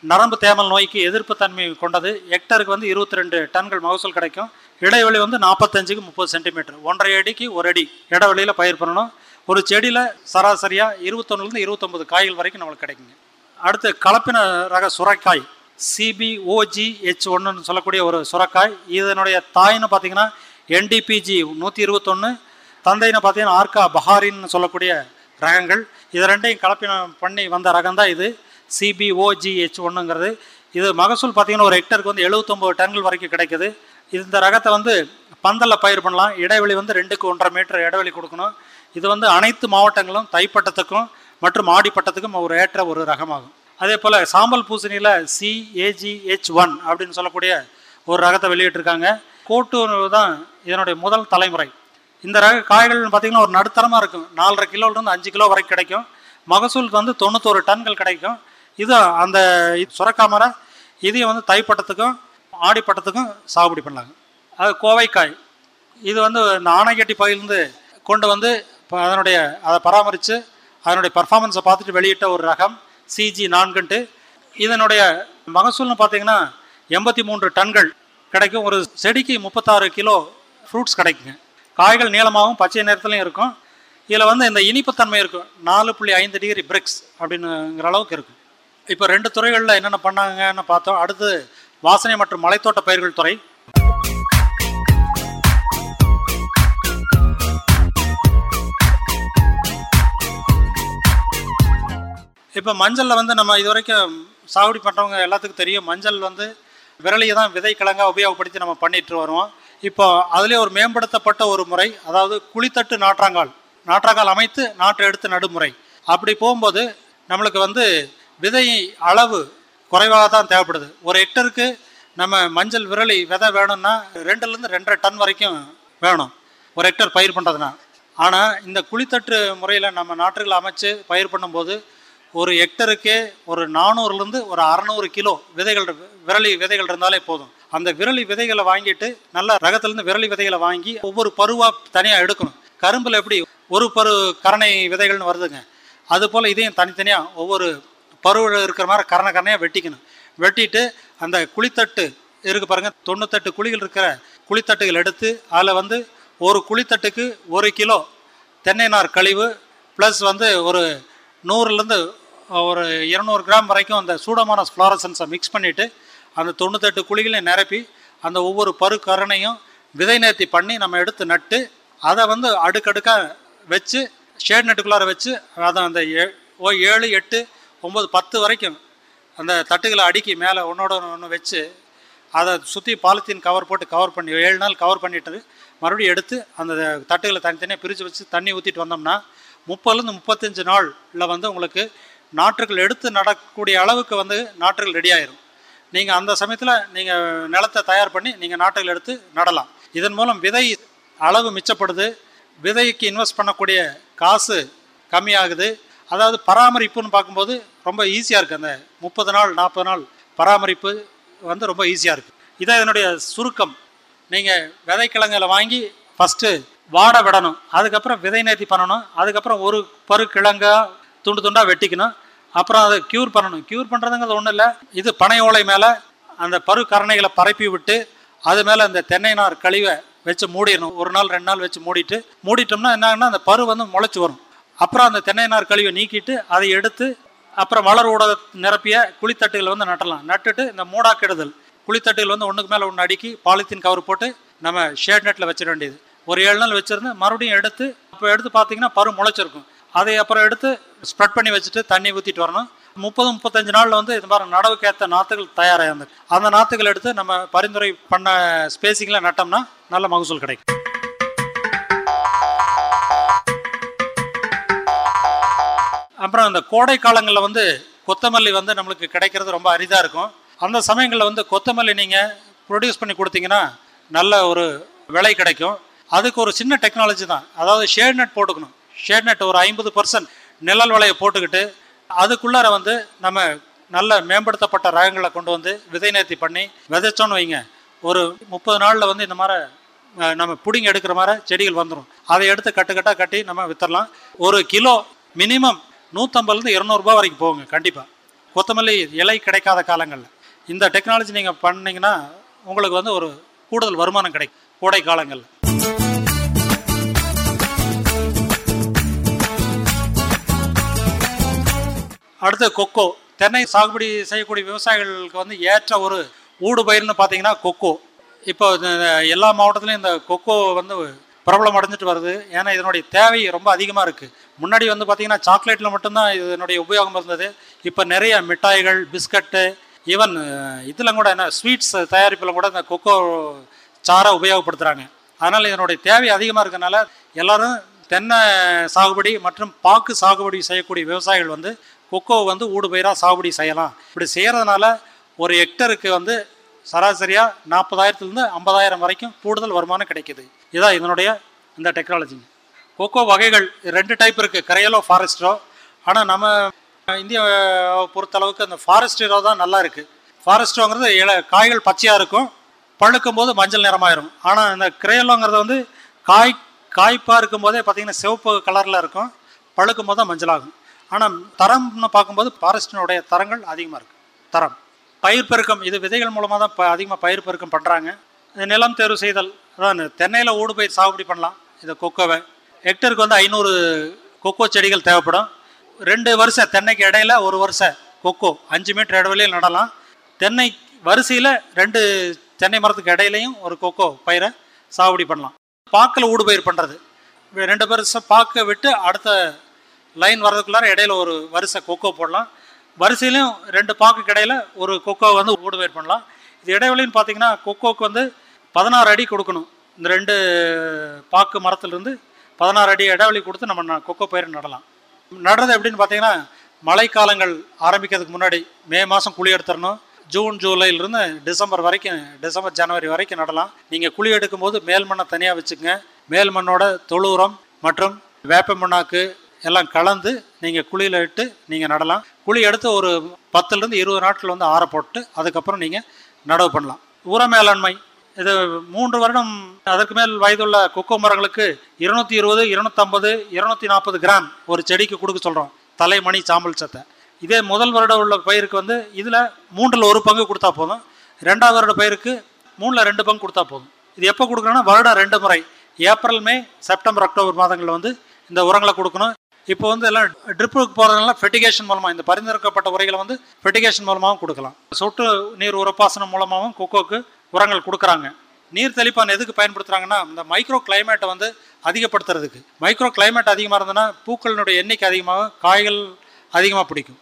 நரம்பு தேமல் நோய்க்கு எதிர்ப்பு தன்மை கொண்டது ஹெக்டருக்கு வந்து இருபத்தி ரெண்டு டன்கள் மகசூல் கிடைக்கும் இடைவெளி வந்து நாற்பத்தஞ்சுக்கு முப்பது சென்டிமீட்டர் ஒன்றரை அடிக்கு ஒரு அடி இடைவெளியில் பயிர் பண்ணணும் ஒரு செடியில் சராசரியாக இருபத்தொன்னுலேருந்து இருபத்தொம்பது காய்கள் வரைக்கும் நம்மளுக்கு கிடைக்குங்க அடுத்து கலப்பின ரக சுரைக்காய் சிபிஓஜி ஹெச் ஒன்றுன்னு சொல்லக்கூடிய ஒரு சுரக்காய் இதனுடைய தாய்னு பார்த்தீங்கன்னா என்டிபிஜி நூற்றி இருபத்தொன்று தந்தைன்னு பார்த்தீங்கன்னா ஆர்கா பஹாரின்னு சொல்லக்கூடிய ரகங்கள் இது ரெண்டையும் கலப்பினம் பண்ணி வந்த ரகம் தான் இது சிபிஓஜிஹெச் ஒன்றுங்கிறது இது மகசூல் பார்த்தீங்கன்னா ஒரு ஹெக்டருக்கு வந்து எழுபத்தொம்போது டன்கள் வரைக்கும் கிடைக்குது இந்த ரகத்தை வந்து பந்தலில் பயிர் பண்ணலாம் இடைவெளி வந்து ரெண்டுக்கு ஒன்றரை மீட்டர் இடைவெளி கொடுக்கணும் இது வந்து அனைத்து மாவட்டங்களும் தைப்பட்டத்துக்கும் மற்றும் ஆடிப்பட்டத்துக்கும் ஒரு ஏற்ற ஒரு ரகமாகும் அதே போல் சாம்பல் பூசணியில் சிஏஜிஹெச் ஒன் அப்படின்னு சொல்லக்கூடிய ஒரு ரகத்தை வெளியிட்டிருக்காங்க கோட்டு தான் இதனுடைய முதல் தலைமுறை இந்த ரக காய்கள் பார்த்தீங்கன்னா ஒரு நடுத்தரமாக இருக்கும் நாலரை கிலோலேருந்து அஞ்சு கிலோ வரைக்கும் கிடைக்கும் மகசூல் வந்து தொண்ணூத்தோரு டன்கள் கிடைக்கும் இது அந்த சுரக்காமரை இதையும் வந்து தைப்பட்டத்துக்கும் ஆடிப்பட்டத்துக்கும் சாகுபடி பண்ணலாங்க அது கோவைக்காய் இது வந்து இந்த ஆனைக்கட்டி பகுதியிலேருந்து கொண்டு வந்து இப்போ அதனுடைய அதை பராமரித்து அதனுடைய பர்ஃபார்மன்ஸை பார்த்துட்டு வெளியிட்ட ஒரு ரகம் சிஜி நான்குன்ட்டு இதனுடைய மகசூல்னு பார்த்தீங்கன்னா எண்பத்தி மூன்று டன்கள் கிடைக்கும் ஒரு செடிக்கு முப்பத்தாறு கிலோ ஃப்ரூட்ஸ் கிடைக்குங்க காய்கள் நீளமாகவும் பச்சை நிறத்துலையும் இருக்கும் இதில் வந்து இந்த இனிப்புத்தன்மை இருக்கும் நாலு புள்ளி ஐந்து டிகிரி பிரிக்ஸ் அப்படின்னுங்கிற அளவுக்கு இருக்கும் இப்போ ரெண்டு துறைகளில் என்னென்ன பண்ணாங்கன்னு பார்த்தோம் அடுத்து வாசனை மற்றும் மலைத்தோட்ட பயிர்கள் துறை இப்போ மஞ்சளில் வந்து நம்ம இது வரைக்கும் சாகுபடி பண்ணுறவங்க எல்லாத்துக்கும் தெரியும் மஞ்சள் வந்து விரலியை தான் விதை கிழங்கா உபயோகப்படுத்தி நம்ம பண்ணிட்டு வருவோம் இப்போ அதுலேயே ஒரு மேம்படுத்தப்பட்ட ஒரு முறை அதாவது குழித்தட்டு நாற்றாங்கால் நாற்றாங்கால் அமைத்து நாற்று எடுத்து நடுமுறை அப்படி போகும்போது நம்மளுக்கு வந்து விதை அளவு குறைவாக தான் தேவைப்படுது ஒரு ஹெக்டருக்கு நம்ம மஞ்சள் விரலி விதை வேணும்னா ரெண்டுலேருந்து ரெண்டரை டன் வரைக்கும் வேணும் ஒரு ஹெக்டர் பயிர் பண்ணுறதுனா ஆனால் இந்த குழித்தட்டு முறையில் நம்ம நாற்றுகளை அமைச்சு பயிர் பண்ணும்போது ஒரு ஹெக்டருக்கே ஒரு நானூறுலேருந்து ஒரு அறநூறு கிலோ விதைகள் விரலி விதைகள் இருந்தாலே போதும் அந்த விரலி விதைகளை வாங்கிட்டு நல்ல ரகத்துலேருந்து விரலி விதைகளை வாங்கி ஒவ்வொரு பருவாக தனியாக எடுக்கணும் கரும்பில் எப்படி ஒரு பரு கரணை விதைகள்னு வருதுங்க அதுபோல் இதையும் தனித்தனியாக ஒவ்வொரு பருவில் இருக்கிற மாதிரி கரணை கரணையாக வெட்டிக்கணும் வெட்டிட்டு அந்த குழித்தட்டு இருக்கு பாருங்க தொண்ணூத்தெட்டு குழிகள் இருக்கிற குழித்தட்டுகள் எடுத்து அதில் வந்து ஒரு குழித்தட்டுக்கு ஒரு கிலோ தென்னை நார் கழிவு ப்ளஸ் வந்து ஒரு நூறுலேருந்து ஒரு இருநூறு கிராம் வரைக்கும் அந்த சூடமான ஃப்ளாரசன்ஸை மிக்ஸ் பண்ணிவிட்டு அந்த தொண்ணூத்தெட்டு குழிகளையும் நிரப்பி அந்த ஒவ்வொரு பரு கரணையும் விதை நேர்த்தி பண்ணி நம்ம எடுத்து நட்டு அதை வந்து அடுக்கடுக்காக வச்சு ஷேட் நெட்டுக்குள்ளார வச்சு அதை அந்த ஏ ஓ ஏழு எட்டு ஒம்பது பத்து வரைக்கும் அந்த தட்டுகளை அடுக்கி மேலே ஒன்றோட ஒன்று வச்சு அதை சுற்றி பாலித்தீன் கவர் போட்டு கவர் பண்ணி ஏழு நாள் கவர் பண்ணிட்டு மறுபடியும் எடுத்து அந்த தட்டுகளை தனித்தனியாக பிரித்து வச்சு தண்ணி ஊற்றிட்டு வந்தோம்னா முப்பதுலேருந்து முப்பத்தஞ்சு நாளில் வந்து உங்களுக்கு நாற்றுகள் எடுத்து நடக்கூடிய அளவுக்கு வந்து நாற்றுகள் ரெடி ஆயிரும் நீங்கள் அந்த சமயத்தில் நீங்கள் நிலத்தை தயார் பண்ணி நீங்கள் நாற்றுகள் எடுத்து நடலாம் இதன் மூலம் விதை அளவு மிச்சப்படுது விதைக்கு இன்வெஸ்ட் பண்ணக்கூடிய காசு கம்மியாகுது அதாவது பராமரிப்புன்னு பார்க்கும்போது ரொம்ப ஈஸியாக இருக்குது அந்த முப்பது நாள் நாற்பது நாள் பராமரிப்பு வந்து ரொம்ப ஈஸியாக இருக்குது இதான் இதனுடைய சுருக்கம் நீங்கள் விதைக்கிழங்குல வாங்கி ஃபஸ்ட்டு வாட விடணும் அதுக்கப்புறம் விதை நேர்த்தி பண்ணணும் அதுக்கப்புறம் ஒரு பரு கிழங்கா துண்டு துண்டாக வெட்டிக்கணும் அப்புறம் அதை க்யூர் பண்ணணும் க்யூர் பண்ணுறதுங்கிறது ஒன்றும் இல்லை இது பனை ஓலை மேலே அந்த பரு கரணைகளை பரப்பி விட்டு அது மேலே அந்த தென்னை நார் கழிவை வச்சு மூடிடணும் ஒரு நாள் ரெண்டு நாள் வச்சு மூடிட்டு மூடிட்டோம்னா என்னன்னா அந்த பரு வந்து முளைச்சி வரும் அப்புறம் அந்த தென்னை நார் கழிவை நீக்கிட்டு அதை எடுத்து அப்புறம் மலர் ஊட நிரப்பிய குழித்தட்டுகள் வந்து நட்டலாம் நட்டுட்டு இந்த மூடாக்கிடுதல் குழித்தட்டுகள் வந்து ஒன்றுக்கு மேலே ஒன்று அடுக்கி பாலித்தீன் கவர் போட்டு நம்ம ஷேட் நெட்டில் வச்சிட வேண்டியது ஒரு ஏழு நாள் வச்சுருந்து மறுபடியும் எடுத்து இப்போ எடுத்து பார்த்தீங்கன்னா பரு முளைச்சிருக்கும் அதை அப்புறம் எடுத்து ஸ்ப்ரெட் பண்ணி வச்சுட்டு தண்ணி ஊற்றிட்டு வரணும் முப்பது முப்பத்தஞ்சு நாளில் வந்து இது மாதிரி நடவுக்கேற்ற நாற்றுகள் தயாராக இருந்தது அந்த நாற்றுகள் எடுத்து நம்ம பரிந்துரை பண்ண ஸ்பேசிங்கில் நட்டோம்னா நல்ல மகசூல் கிடைக்கும் அப்புறம் இந்த கோடை காலங்களில் வந்து கொத்தமல்லி வந்து நம்மளுக்கு கிடைக்கிறது ரொம்ப அரிதாக இருக்கும் அந்த சமயங்களில் வந்து கொத்தமல்லி நீங்கள் ப்ரொடியூஸ் பண்ணி கொடுத்தீங்கன்னா நல்ல ஒரு விலை கிடைக்கும் அதுக்கு ஒரு சின்ன டெக்னாலஜி தான் அதாவது ஷேட் நெட் போட்டுக்கணும் ஷேட் நெட் ஒரு ஐம்பது பர்சன்ட் நிழல் விலையை போட்டுக்கிட்டு அதுக்குள்ளார வந்து நம்ம நல்ல மேம்படுத்தப்பட்ட ரகங்களை கொண்டு வந்து விதை நேர்த்தி பண்ணி விதைச்சோன்னு வைங்க ஒரு முப்பது நாளில் வந்து இந்த மாதிரி அஹ், நம்ம பிடிங்கி எடுக்கிற மாதிரி செடிகள் வந்துடும் அதை எடுத்து கட்டுக்கட்டாக கட்டி நம்ம வித்தரலாம் ஒரு கிலோ மினிமம் நூற்றம்பதுலேருந்து இரநூறுபா வரைக்கும் போகுங்க கண்டிப்பாக கொத்தமல்லி இலை கிடைக்காத காலங்களில் இந்த டெக்னாலஜி நீங்கள் பண்ணீங்கன்னா உங்களுக்கு வந்து ஒரு கூடுதல் வருமானம் கிடைக்கும் கோடை காலங்களில் அடுத்து கொக்கோ தென்னை சாகுபடி செய்யக்கூடிய விவசாயிகளுக்கு வந்து ஏற்ற ஒரு ஊடு பயிர்னு பார்த்தீங்கன்னா கொக்கோ இப்போ இந்த எல்லா மாவட்டத்துலையும் இந்த கொக்கோ வந்து பிரபலம் அடைஞ்சிட்டு வருது ஏன்னா இதனுடைய தேவை ரொம்ப அதிகமாக இருக்குது முன்னாடி வந்து பார்த்தீங்கன்னா சாக்லேட்டில் மட்டும்தான் இதனுடைய உபயோகம் இருந்தது இப்போ நிறைய மிட்டாய்கள் பிஸ்கட்டு ஈவன் இதில் கூட என்ன ஸ்வீட்ஸ் தயாரிப்பில் கூட இந்த கொக்கோ சாரை உபயோகப்படுத்துகிறாங்க அதனால் இதனுடைய தேவை அதிகமாக இருக்கனால எல்லாரும் தென்னை சாகுபடி மற்றும் பாக்கு சாகுபடி செய்யக்கூடிய விவசாயிகள் வந்து கொக்கோ வந்து ஊடு பயிராக சாகுபடி செய்யலாம் இப்படி செய்கிறதுனால ஒரு ஹெக்டருக்கு வந்து சராசரியாக நாற்பதாயிரத்துலேருந்து ஐம்பதாயிரம் வரைக்கும் கூடுதல் வருமானம் கிடைக்குது இதான் இதனுடைய இந்த டெக்னாலஜிங்க கொக்கோ வகைகள் ரெண்டு டைப் இருக்குது கரையலோ ஃபாரஸ்டரோ ஆனால் நம்ம இந்திய பொறுத்தளவுக்கு அந்த ஃபாரஸ்டரோ தான் நல்லா இருக்குது ஃபாரஸ்டோங்கிறது இல காய்கள் பச்சையாக இருக்கும் பழுக்கும் போது மஞ்சள் நிறமாயிரும் ஆனால் இந்த கிரேலோங்கிறது வந்து காய் காய்ப்பாக இருக்கும்போதே பார்த்தீங்கன்னா சிவப்பு கலரில் இருக்கும் பழுக்கும் போது தான் மஞ்சளாகும் ஆனால் தரம்னு பார்க்கும்போது ஃபாரஸ்டினுடைய தரங்கள் அதிகமாக இருக்குது தரம் பயிர் பெருக்கம் இது விதைகள் மூலமாக தான் இப்போ அதிகமாக பயிர் பெருக்கம் பண்ணுறாங்க இது நிலம் தேர்வு செய்தல் அதான் தென்னையில் ஊடு பயிர் சாகுபடி பண்ணலாம் இந்த கொக்கோவை ஹெக்டருக்கு வந்து ஐநூறு கொக்கோ செடிகள் தேவைப்படும் ரெண்டு வருஷம் தென்னைக்கு இடையில ஒரு வருஷம் கொக்கோ அஞ்சு மீட்டர் இடைவெளியில் நடலாம் தென்னை வரிசையில் ரெண்டு தென்னை மரத்துக்கு இடையிலையும் ஒரு கொக்கோ பயிரை சாகுபடி பண்ணலாம் பாக்கில் ஊடு பயிர் பண்ணுறது ரெண்டு வருஷம் பாக்கை விட்டு அடுத்த லைன் வர்றதுக்குள்ளார இடையில ஒரு வரிசை கொக்கோ போடலாம் வரிசையிலையும் ரெண்டு பாக்குக்கு இடையில ஒரு கொக்கோ வந்து ஊடு பயிர் பண்ணலாம் இது இடைவெளின்னு பார்த்தீங்கன்னா கொக்கோக்கு வந்து பதினாறு அடி கொடுக்கணும் இந்த ரெண்டு பாக்கு மரத்துலேருந்து பதினாறு அடி இடைவெளி கொடுத்து நம்ம ந- கொக்கோ பயிர் நடலாம் நடுறது எப்படின்னு பார்த்தீங்கன்னா மழைக்காலங்கள் ஆரம்பிக்கிறதுக்கு முன்னாடி மே மாதம் குழி எடுத்துடணும் ஜூன் ஜூலையிலிருந்து டிசம்பர் வரைக்கும் டிசம்பர் ஜனவரி வரைக்கும் நடலாம் நீங்கள் குழி எடுக்கும்போது மேல் மண்ணை தனியாக வச்சுக்கோங்க மேல் மண்ணோட தொழு உரம் மற்றும் வேப்ப மண்ணாக்கு எல்லாம் கலந்து நீங்கள் குழியில் இட்டு நீங்கள் நடலாம் குழி எடுத்து ஒரு பத்துலேருந்து இருபது நாட்கள் வந்து ஆற போட்டு அதுக்கப்புறம் நீங்கள் நடவு பண்ணலாம் உர மேலாண்மை இது மூன்று வருடம் அதற்கு மேல் வயதுள்ள கொக்கோ மரங்களுக்கு இருநூத்தி இருபது இருநூத்தம்பது இருநூத்தி நாற்பது கிராம் ஒரு செடிக்கு கொடுக்க சொல்கிறோம் தலைமணி சாம்பல் சத்தை இதே முதல் வருடம் உள்ள பயிருக்கு வந்து இதில் மூன்றில் ஒரு பங்கு கொடுத்தா போதும் ரெண்டாவது வருட பயிருக்கு மூணில் ரெண்டு பங்கு கொடுத்தா போதும் இது எப்போ கொடுக்கணும்னா வருடம் ரெண்டு முறை ஏப்ரல் மே செப்டம்பர் அக்டோபர் மாதங்களில் வந்து இந்த உரங்களை கொடுக்கணும் இப்போ வந்து எல்லாம் ட்ரிப்புக்கு போகிறதுனால ஃபெட்டிகேஷன் மூலமாக இந்த பரிந்துரைக்கப்பட்ட உரைகளை வந்து ஃபெட்டிகேஷன் மூலமாகவும் கொடுக்கலாம் சொட்டு நீர் உரப்பாசனம் மூலமாகவும் கொக்கோக்கு உரங்கள் கொடுக்குறாங்க நீர் தெளிப்பான் எதுக்கு பயன்படுத்துகிறாங்கன்னா இந்த மைக்ரோ கிளைமேட்டை வந்து அதிகப்படுத்துறதுக்கு மைக்ரோ கிளைமேட் அதிகமாக இருந்ததுன்னா பூக்களினுடைய எண்ணிக்கை அதிகமாகும் காய்கள் அதிகமாக பிடிக்கும்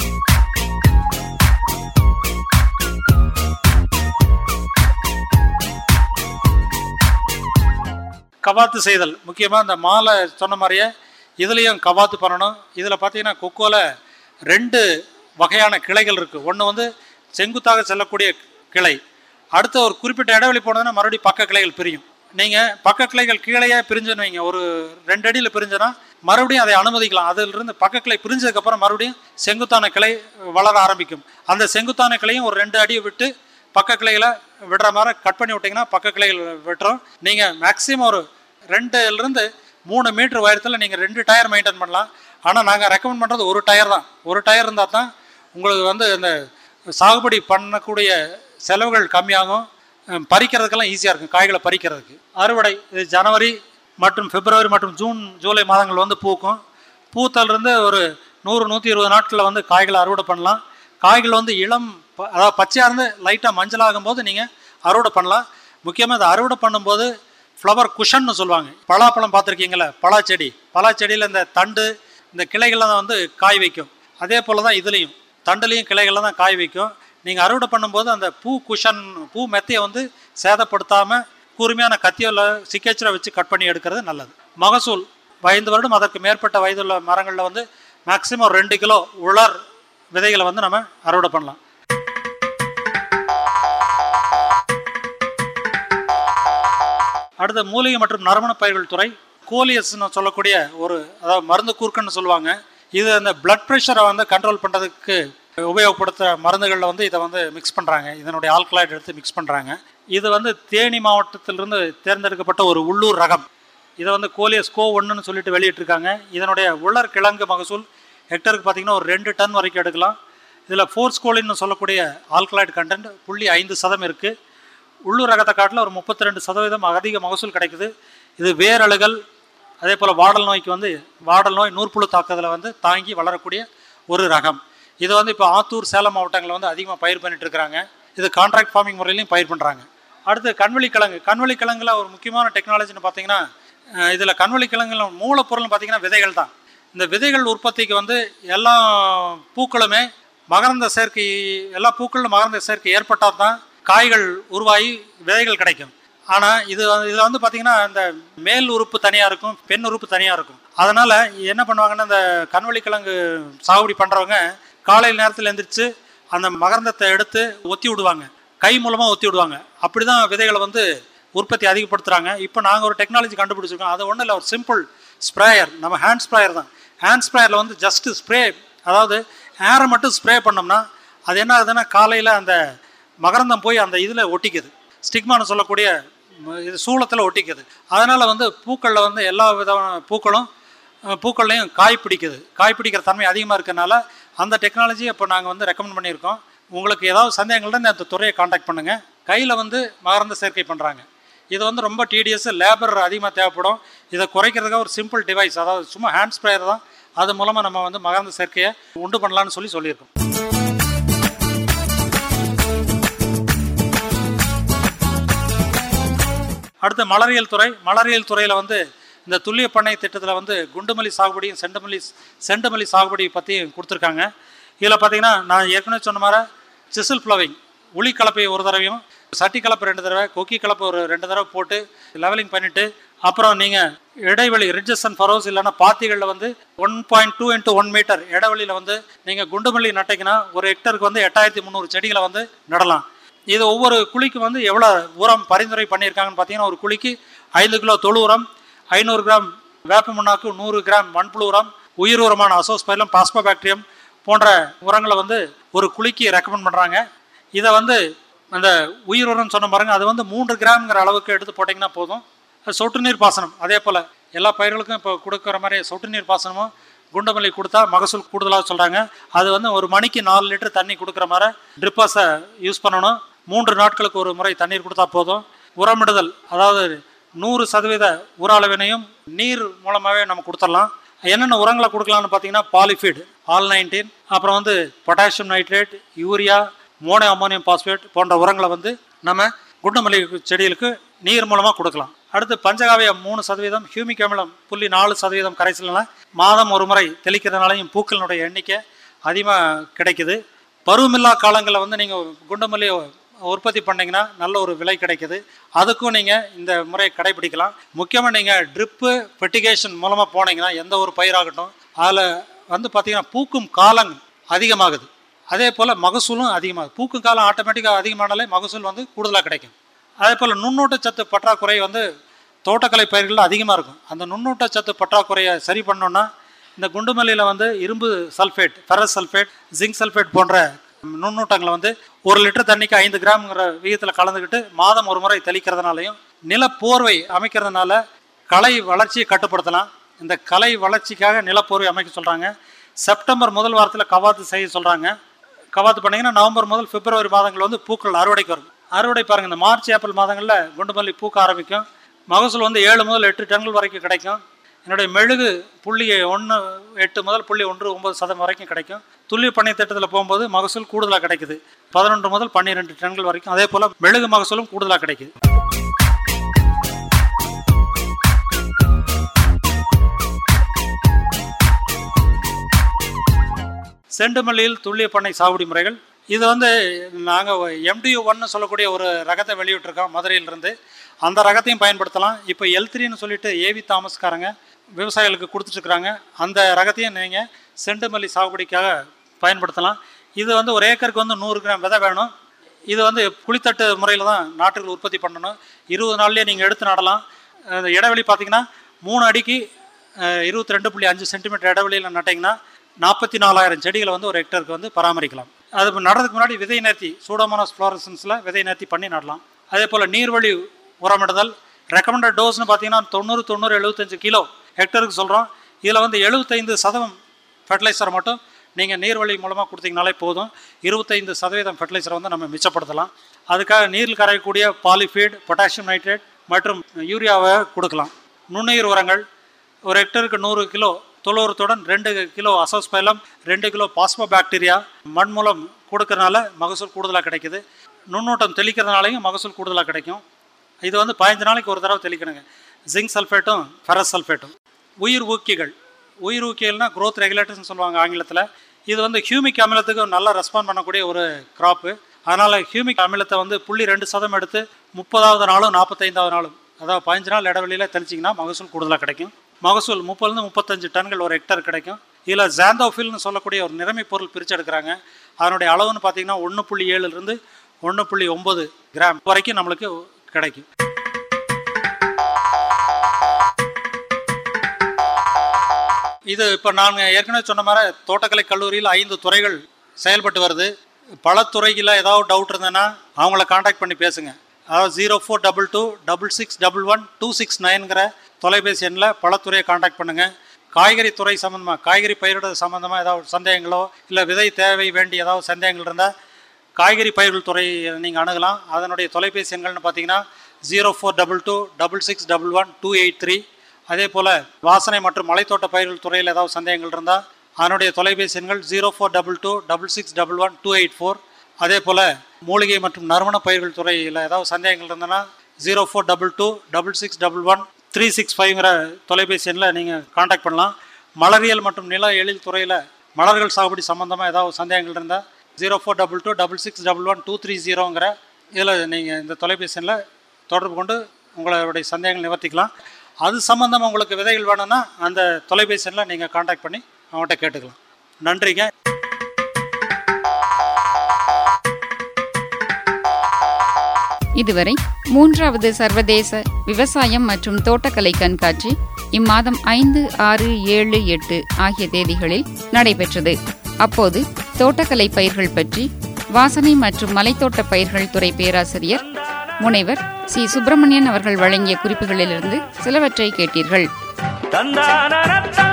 கவாத்து செய்தல் முக்கியமாக இந்த மாலை சொன்ன மாதிரியே இதுலேயும் கவாத்து பண்ணணும் இதில் பார்த்தீங்கன்னா கொக்கோவில் ரெண்டு வகையான கிளைகள் இருக்குது ஒன்று வந்து செங்குத்தாக செல்லக்கூடிய கிளை அடுத்த ஒரு குறிப்பிட்ட இடைவெளி போனதுன்னா மறுபடியும் பக்க கிளைகள் பிரியும் நீங்கள் பக்க கிளைகள் கீழேயே பிரிஞ்சுன்னு வைங்க ஒரு ரெண்டு அடியில் பிரிஞ்சுன்னா மறுபடியும் அதை அனுமதிக்கலாம் அதிலிருந்து பக்க கிளை பிரிஞ்சதுக்கப்புறம் மறுபடியும் செங்குத்தான கிளை வளர ஆரம்பிக்கும் அந்த செங்குத்தான கிளையும் ஒரு ரெண்டு அடி விட்டு பக்க கிளைகளை விடுற மாதிரி கட் பண்ணி விட்டிங்கன்னா பக்க கிளைகள் விட்டுரும் நீங்கள் மேக்ஸிமம் ஒரு ரெண்டுலேருந்து மூணு மீட்டர் உயரத்தில் நீங்கள் ரெண்டு டயர் மெயின்டைன் பண்ணலாம் ஆனால் நாங்கள் ரெக்கமெண்ட் பண்ணுறது ஒரு டயர் தான் ஒரு டயர் இருந்தால் தான் உங்களுக்கு வந்து இந்த சாகுபடி பண்ணக்கூடிய செலவுகள் கம்மியாகும் அஹ் பறிக்கிறதுக்கெல்லாம் ஈஸியாக இருக்கும் காய்களை பறிக்கிறதுக்கு அறுவடை இது ஜனவரி மற்றும் பிப்ரவரி மற்றும் ஜூன் ஜூலை மாதங்கள் வந்து பூக்கும் பூத்தலிருந்து ஒரு நூறு நூற்றி இருபது நாட்களில் வந்து காய்களை அறுவடை பண்ணலாம் காய்கள் வந்து இளம் ப- அதாவது பச்சையாக இருந்து லைட்டாக மஞ்சளாகும் போது நீங்கள் அறுவடை பண்ணலாம் முக்கியமாக இதை அறுவடை பண்ணும்போது ஃப்ளவர் குஷன்னு சொல்லுவாங்க பலாப்பழம் பார்த்துருக்கீங்களா பலாச்செடி பலாச்செடியில் இந்த தண்டு இந்த கிளைகள்லாம் வந்து காய் வைக்கும் அதே போல் தான் இதுலேயும் தண்டுலேயும் கிளைகளில் தான் காய் வைக்கும் நீங்கள் அறுவடை பண்ணும்போது அந்த பூ குஷன் பூ மெத்தையை வந்து சேதப்படுத்தாமல் கூர்மையான கத்தியோல சிக்கேச்சரை வச்சு கட் பண்ணி எடுக்கிறது நல்லது மகசூல் ஐந்து வருடம் அதற்கு மேற்பட்ட வயதுள்ள மரங்களில் வந்து மேக்ஸிமம் ரெண்டு கிலோ உலர் விதைகளை வந்து நம்ம அறுவடை பண்ணலாம் அடுத்த மூலிகை மற்றும் நறுமண பயிர்கள் துறை கோலியஸ்னு சொல்லக்கூடிய ஒரு அதாவது மருந்து கூர்க்கன்னு சொல்லுவாங்க இது அந்த பிளட் ப்ரெஷரை வந்து கண்ட்ரோல் பண்ணுறதுக்கு உபயோகப்படுத்துகிற மருந்துகளில் வந்து இதை வந்து மிக்ஸ் பண்ணுறாங்க இதனுடைய ஆல்கலாய்டு எடுத்து மிக்ஸ் பண்ணுறாங்க இது வந்து தேனி மாவட்டத்திலிருந்து தேர்ந்தெடுக்கப்பட்ட ஒரு உள்ளூர் ரகம் இதை வந்து கோலியஸ் கோ ஒன்றுன்னு சொல்லிட்டு வெளியிட்டிருக்காங்க இதனுடைய உலர் கிழங்கு மகசூல் ஹெக்டருக்கு பார்த்தீங்கன்னா ஒரு ரெண்டு டன் வரைக்கும் எடுக்கலாம் இதில் ஃபோர்ஸ் கோலின்னு சொல்லக்கூடிய ஆல்கலாய்டு கண்டென்ட் புள்ளி ஐந்து சதம் இருக்குது உள்ளூர் ரகத்தை காட்டில் ஒரு முப்பத்தி ரெண்டு சதவீதம் அதிக மகசூல் கிடைக்குது இது வேரழுகல் அதே போல் வாடல் நோய்க்கு வந்து வாடல் நோய் நூற்புழு தாக்குதலை வந்து தாங்கி வளரக்கூடிய ஒரு ரகம் இது வந்து இப்போ ஆத்தூர் சேலம் மாவட்டங்களில் வந்து அதிகமாக பயிர் பண்ணிட்டு இருக்கிறாங்க இது கான்ட்ராக்ட் ஃபார்மிங் முறையிலையும் பயிர் பண்ணுறாங்க அடுத்து கண்வெளி கிழங்கு கண்வெளி கிழங்குல ஒரு முக்கியமான டெக்னாலஜின்னு பார்த்தீங்கன்னா இதில் கண்வெளி கிழங்குல மூலப்பொருள்னு பார்த்தீங்கன்னா விதைகள் தான் இந்த விதைகள் உற்பத்திக்கு வந்து எல்லா பூக்களுமே மகரந்த சேர்க்கை எல்லா பூக்களிலும் மகரந்த சேர்க்கை ஏற்பட்டால் தான் காய்கள் உருவாகி விதைகள் கிடைக்கும் ஆனால் இது இதில் வந்து பார்த்தீங்கன்னா இந்த மேல் உறுப்பு தனியாக இருக்கும் பெண் உறுப்பு தனியாக இருக்கும் அதனால் என்ன பண்ணுவாங்கன்னா இந்த கண்வெளி கிழங்கு சாகுபடி பண்ணுறவங்க காலையில் நேரத்தில் எந்திரிச்சு அந்த மகரந்தத்தை எடுத்து ஒத்தி விடுவாங்க கை மூலமாக ஒத்தி விடுவாங்க அப்படி தான் விதைகளை வந்து உற்பத்தி அதிகப்படுத்துகிறாங்க இப்போ நாங்கள் ஒரு டெக்னாலஜி கண்டுபிடிச்சிருக்கோம் அது ஒன்றும் இல்லை ஒரு சிம்பிள் ஸ்ப்ரேயர் நம்ம ஹேண்ட் ஸ்ப்ரேயர் தான் ஹேண்ட் ஸ்ப்ரேயரில் வந்து ஜஸ்ட்டு ஸ்ப்ரே அதாவது ஏரை மட்டும் ஸ்ப்ரே பண்ணோம்னா அது என்ன ஆகுதுன்னா காலையில் அந்த மகரந்தம் போய் அந்த இதில் ஒட்டிக்குது ஸ்டிக்மான்னு சொல்லக்கூடிய ம- இது சூளத்தில் ஒட்டிக்குது அதனால் வந்து பூக்களில் வந்து எல்லா விதமான பூக்களும் அஹ், பூக்கள்லையும் காய் பிடிக்குது காய் பிடிக்கிற தன்மை அதிகமாக இருக்கறனால அந்த டெக்னாலஜி இப்போ நாங்கள் வந்து ரெக்கமெண்ட் பண்ணியிருக்கோம் உங்களுக்கு ஏதாவது சந்தேகங்கள்னா இந்த துறையை காண்டாக்ட் பண்ணுங்கள் கையில் வந்து மகரந்த சேர்க்கை பண்ணுறாங்க இது வந்து ரொம்ப டிடிஎஸ் லேபர் அதிகமாக தேவைப்படும் இதை குறைக்கிறதுக்காக ஒரு சிம்பிள் டிவைஸ் அதாவது சும்மா ஹேண்ட் ஸ்ப்ரேயர் தான் அது மூலமாக நம்ம வந்து மகரந்த சேர்க்கையை உண்டு பண்ணலாம்னு சொல்லி சொல்லியிருக்கோம் அடுத்து மலரியல் துறை மலரியல் துறையில் வந்து இந்த துல்லிய பண்ணை திட்டத்தில் வந்து குண்டுமல்லி சாகுபடியும் செண்டுமல்லி செண்டுமல்லி சாகுபடி பற்றி கொடுத்துருக்காங்க இதில் பார்த்தீங்கன்னா நான் ஏற்கனவே சொன்ன மாதிரி சிசில் ஃப்ளவிங் உளி கலப்பை ஒரு தடவையும் சட்டி கலப்பை ரெண்டு தடவை கொக்கி கலப்பை ஒரு ரெண்டு தடவை போட்டு லெவலிங் பண்ணிவிட்டு அப்புறம் நீங்கள் இடைவெளி ரிட்ஜஸ் அண்ட் ஃபரோஸ் இல்லைன்னா பாத்திகளில் வந்து one point two into one metre இடைவெளியில் வந்து நீங்கள் குண்டுமல்லி நட்டிங்கன்னா ஒரு ஹெக்டருக்கு வந்து எட்டாயிரத்தி முந்நூறு செடிகளை வந்து நடலாம் இது ஒவ்வொரு குழிக்கும் வந்து எவ்வளோ உரம் பரிந்துரை பண்ணியிருக்காங்கன்னு பார்த்தீங்கன்னா ஒரு குழிக்கு ஐந்து கிலோ தொழு உரம் ஐநூறு கிராம் வேப்ப முன்னாக்கு நூறு கிராம் மண்புழு உரம் உயிர் உரமான அசோஸ்பைலம் பாஸ்போபாக்டீரியம் போன்ற உரங்களை வந்து ஒரு குழிக்கு ரெக்கமெண்ட் பண்ணுறாங்க இதை வந்து அந்த உயிர் உரம் சொன்ன பாருங்க அது வந்து மூன்று கிராம்ங்கிற அளவுக்கு எடுத்து போட்டிங்கன்னா போதும் அது சொட்டு நீர் பாசனம் அதே போல் எல்லா பயிர்களுக்கும் இப்போ கொடுக்குற மாதிரி சொட்டு நீர் பாசனமும் குண்டமல்லி கொடுத்தா மகசூல் கூடுதலாக சொல்கிறாங்க அது வந்து ஒரு மணிக்கு நாலு லிட்டர் தண்ணி கொடுக்குற மாதிரி ட்ரிப்பர்ஸை யூஸ் பண்ணணும் மூன்று நாட்களுக்கு ஒரு முறை தண்ணீர் கொடுத்தா போதும் உரமிடுதல் அதாவது நூறு சதவீத உர அளவினையும் நீர் மூலமாகவே நம்ம கொடுத்துடலாம் என்னென்ன உரங்களை கொடுக்கலாம்னு பார்த்தீங்கன்னா பாலிஃபீட் ஆல் நைன்டீன் அப்புறம் வந்து potassium nitrate urea mono ammonium phosphate போன்ற உரங்களை வந்து நம்ம குண்டுமல்லி செடிகளுக்கு நீர் மூலமாக கொடுக்கலாம் அடுத்து பஞ்சகாவியம் மூணு சதவீதம் ஹியூமிக் அமிலம் புள்ளி நாலு சதவீதம் கரைசலாம் மாதம் ஒரு முறை தெளிக்கிறதுனாலையும் பூக்களினுடைய எண்ணிக்கை அதிகமாக கிடைக்குது பருவமில்லா காலங்களில் வந்து நீங்கள் குண்டுமல்லி உற்பத்தி பண்ணீங்கன்னா நல்ல ஒரு விலை கிடைக்குது அதுக்கும் நீங்கள் இந்த முறையை கடைபிடிக்கலாம் முக்கியமாக நீங்கள் ட்ரிப்பு ஃபெட்டிகேஷன் மூலமாக போனீங்கன்னா எந்த ஒரு பயிராகட்டும் அதில் வந்து பார்த்தீங்கன்னா பூக்கும் காலம் அதிகமாகுது அதே போல் மகசூலும் அதிகமாகுது பூக்கும் காலம் ஆட்டோமேட்டிக்காக அதிகமானாலே மகசூல் வந்து கூடுதலாக கிடைக்கும் அதே போல் நுண்ணூட்டச்சத்து பற்றாக்குறை வந்து தோட்டக்கலை பயிர்களில் அதிகமாக இருக்கும் அந்த நுண்ணூட்டச்சத்து பற்றாக்குறையை சரி பண்ணோன்னா இந்த குண்டுமல்லியில் வந்து இரும்பு sulphate ferrous sulphate zinc sulphate போன்ற நுண்ணூட்டங்களை வந்து ஒரு லிட்டர் தண்ணிக்கு ஐந்து கிராம்ங்கிற விகிதத்தில் கலந்துக்கிட்டு மாதம் ஒரு முறை தெளிக்கிறதுனாலையும் நிலப்போர்வை அமைக்கிறதுனால களை வளர்ச்சியை கட்டுப்படுத்தலாம் இந்த கலை வளர்ச்சிக்காக நிலப்போர்வை அமைக்க சொல்கிறாங்க செப்டம்பர் முதல் வாரத்தில் கவாத்து செய்ய சொல்கிறாங்க கவாத்து பண்ணிங்கன்னா நவம்பர் முதல் பிப்ரவரி மாதங்கள் வந்து பூக்கள் அறுவடைக்கு வரும் அறுவடை பாருங்கள் இந்த மார்ச் ஏப்ரல் மாதங்களில் குண்டுமல்லி பூக்க ஆரம்பிக்கும் மகசூல் வந்து ஏழு முதல் எட்டு டன்கள் வரைக்கும் கிடைக்கும் என்னுடைய மெழுகு புள்ளி ஒன்று எட்டு முதல் புள்ளி ஒன்று ஒன்பது சதம் வரைக்கும் கிடைக்கும் துல்லிய பண்ணை திட்டத்தில் போகும்போது மகசூல் கூடுதலாக கிடைக்குது பதினொன்று முதல் பன்னிரெண்டு டன்கள் வரைக்கும் அதே போல் மெழுகு மகசூலும் கூடுதலாக கிடைக்குது செண்டுமல்லியில் துல்லிய பண்ணை சாகுபடி முறைகள் இது வந்து நாங்கள் எம்டியூ ஒன்னு சொல்லக்கூடிய ஒரு ரகத்தை வெளியிட்டிருக்கோம் மதுரையிலிருந்து அந்த ரகத்தையும் பயன்படுத்தலாம் இப்போ எல் த்ரீன்னு சொல்லிட்டு ஏவி தாமஸ்காரங்க விவசாயிகளுக்கு கொடுத்துட்ருக்குறாங்க அந்த ரகத்தையும் நீங்கள் செண்டுமல்லி சாகுபடிக்காக பயன்படுத்தலாம் இது வந்து ஒரு ஏக்கருக்கு வந்து நூறு கிராம் விதை வேணும் இது வந்து குழித்தட்டு முறையில் தான் நாற்றுகள் உற்பத்தி பண்ணணும் இருபது நாள்லேயே நீங்கள் எடுத்து நடலாம் அந்த இடைவெளி பார்த்தீங்கன்னா மூணு அடிக்கு இருபத்தி ரெண்டு புள்ளி அஞ்சு சென்டிமீட்டர் இடைவெளியில் நட்டிங்கன்னா நாற்பத்தி நாலாயிரம் செடிகளை வந்து ஒரு ஹெக்டருக்கு வந்து பராமரிக்கலாம் அது நடுறதுக்கு முன்னாடி விதை நேர்த்தி சூடோமோனாஸ் ஃப்ளோரசன்ஸில் விதை நேர்த்தி பண்ணி நடலாம் அதே போல் நீர்வழி உரமிடுதல் ரெக்கமெண்டட் டோஸ்னு பார்த்தீங்கன்னா தொண்ணூறு தொண்ணூறு எழுபத்தஞ்சு கிலோ ஹெக்டருக்கு சொல்கிறோம் இதில் வந்து எழுபத்தைந்து சதவீதம் ஃபெர்டிலைசர் மட்டும் நீங்கள் நீர்வழி மூலமாக கொடுத்தீங்கனாலே போதும் இருபத்தைந்து சதவீதம் ஃபெர்டிலைசரை வந்து நம்ம மிச்சப்படுத்தலாம் அதுக்காக நீரில் கரையக்கூடிய பாலிஃபீட் பொட்டாசியம் நைட்ரேட் மற்றும் யூரியாவை கொடுக்கலாம் நுண்ணுயிர் உரங்கள் ஒரு ஹெக்டருக்கு நூறு கிலோ தொழுவுரத்துடன் ரெண்டு கிலோ அசோஸ்பைலம் ரெண்டு கிலோ பாஸ்மோ பாக்டீரியா மண் மூலம் கொடுக்கறனால மகசூல் கூடுதலாக கிடைக்குது நுண்ணூட்டம் தெளிக்கிறதுனாலையும் மகசூல் கூடுதலாக கிடைக்கும் இது வந்து பதினஞ்சு நாளைக்கு ஒரு தடவை தெளிக்கணுங்க ஜிங்க் சல்ஃபேட்டும் ஃபெரஸ் சல்ஃபேட்டும் உயிர் ஊக்கிகள் உயிர் ஊக்கிகள்னா growth ரெகுலேட்டர்ஸ்னு சொல்லுவாங்க ஆங்கிலத்தில் இது வந்து ஹியூமிக் அமிலத்துக்கு நல்லா ரெஸ்பாண்ட் பண்ணக்கூடிய ஒரு கிராப்பு அதனால் ஹியூமிக் அமிலத்தை வந்து புள்ளி ரெண்டு சதம் எடுத்து முப்பதாவது நாளும் நாற்பத்தைந்தாவது நாளும் அதாவது பதினஞ்சு நாள் இடைவெளியில் தெளிச்சிங்கன்னா மகசூல் கூடுதலாக கிடைக்கும் மகசூல் முப்பதுலேருந்து முப்பத்தஞ்சு டன்கள் ஒரு ஹெக்டர் கிடைக்கும் இதில் ஜாந்தோஃபில்னு சொல்லக்கூடிய ஒரு நிறமி பொருள் பிரித்து எடுக்கிறாங்க அதனுடைய அளவுன்னு பார்த்தீங்கன்னா ஒன்று புள்ளி ஏழுலேருந்து ஒன்று புள்ளி ஒம்பது கிராம் வரைக்கும் நம்மளுக்கு கிடைக்கும் இது இப்போ நான் ஏற்கனவே சொன்ன மாதிரி தோட்டக்கலை கல்லூரியில் ஐந்து துறைகள் செயல்பட்டு வருது பல துறையில் ஏதாவது டவுட் இருந்ததுன்னா அவங்கள காண்டாக்ட் பண்ணி பேசுங்க அதாவது zero four double two double six double one two six நைன்கிற தொலைபேசி எண்ணில் பல துறையை காண்டாக்ட் பண்ணுங்கள் காய்கறி துறை சம்மந்தமாக காய்கறி பயிரிட சம்மந்தமாக ஏதாவது சந்தேகங்களோ இல்லை விதை தேவை வேண்டி ஏதாவது சந்தேகங்கள் இருந்தால் காய்கறி பயிர்கள் துறை நீங்கள் அணுகலாம் அதனுடைய தொலைபேசி எண்கள்னு பார்த்தீங்கன்னா zero four double two double six double one two eight three அதே போல் வாசனை மற்றும் மலைத்தோட்ட பயிர்கள் துறையில் ஏதாவது சந்தேகங்கள் இருந்தால் அதனுடைய தொலைபேசி எண்கள் zero four double two double six double one two eight four அதே போல் மூலிகை மற்றும் நறுமண பயிர்கள் துறையில் ஏதாவது சந்தேகங்கள் இருந்ததுன்னா zero four double two double six double one three six ஃபைவ்ங்கிற தொலைபேசி எண்ணில் நீங்கள் காண்டாக்ட் பண்ணலாம் மலரியல் மற்றும் நில எழில் துறையில் மலர்கள் சாகுபடி சம்மந்தமாக ஏதாவது சந்தேகங்கள் இருந்தால் zero four double two double six double one two three ஜீரோங்கிற இதில் நீங்கள் இந்த தொலைபேசி எண்ணில் தொடர்பு கொண்டு உங்களுடைய சந்தேகங்கள் நிவர்த்திக்கலாம் அது சம்மந்தமாக உங்களுக்கு விதைகள் வேணும்னா அந்த தொலைபேசி எண்ணில் நீங்கள் காண்டாக்ட் பண்ணி அவங்கள்ட்ட கேட்டுக்கலாம் நன்றிங்க இதுவரை மூன்றாவது சர்வதேச விவசாயம் மற்றும் தோட்டக்கலை கண்காட்சி இம்மாதம் ஐந்து ஆறு ஏழு எட்டு ஆகிய தேதிகளில் நடைபெற்றது அப்போது தோட்டக்கலை பயிர்கள் பற்றி வாசனை மற்றும் மலைத்தோட்ட பயிர்கள் துறை பேராசிரியர் முனைவர் சி சுப்பிரமணியன் அவர்கள் வழங்கிய குறிப்புகளிலிருந்து சிலவற்றை கேட்டீர்கள் தந்தான